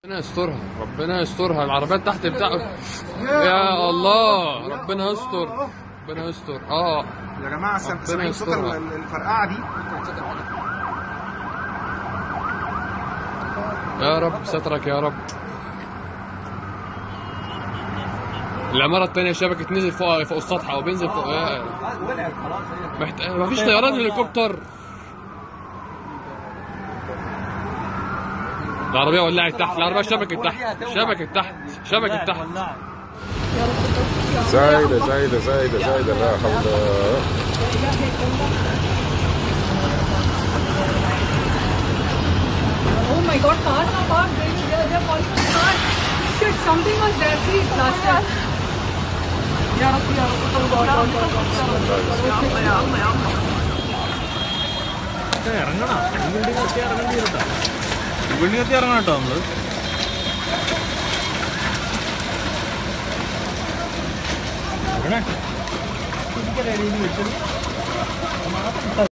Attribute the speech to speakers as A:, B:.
A: ربنا يسترها ربنا يسترها العربيات تحت بتاع يا الله ربنا يستر ربنا يستر اه
B: يا جماعه سم-
A: ربنا
B: سامعين صوت
A: يسترها.
B: ال- الفرقعه دي
A: يا رب سترك يا رب العمارة التانية شبكة نزل فوق فوق السطح أو بينزل فوق يا
C: ولعت خلاص هي
A: محت... مفيش طيران هليكوبتر العربية ولعت تحت العربية شبكت تحت شبكت تحت شبكت تحت
C: ولعت
D: زايدة زايدة زايدة زايدة لا حول
E: Oh my god, cars are parked. They, they're, they're falling apart. Shit, something was there. See, last time. Ya Rabbi, ya Rabbi.
C: ഇറങ്ങണം building എത്തി ഇറങ്ങേണ്ടി വരട്ടാ ബിൽഡിംഗ് എത്തി ഇറങ്ങണം കേട്ടോ നമ്മള് ഇറങ്ങണേ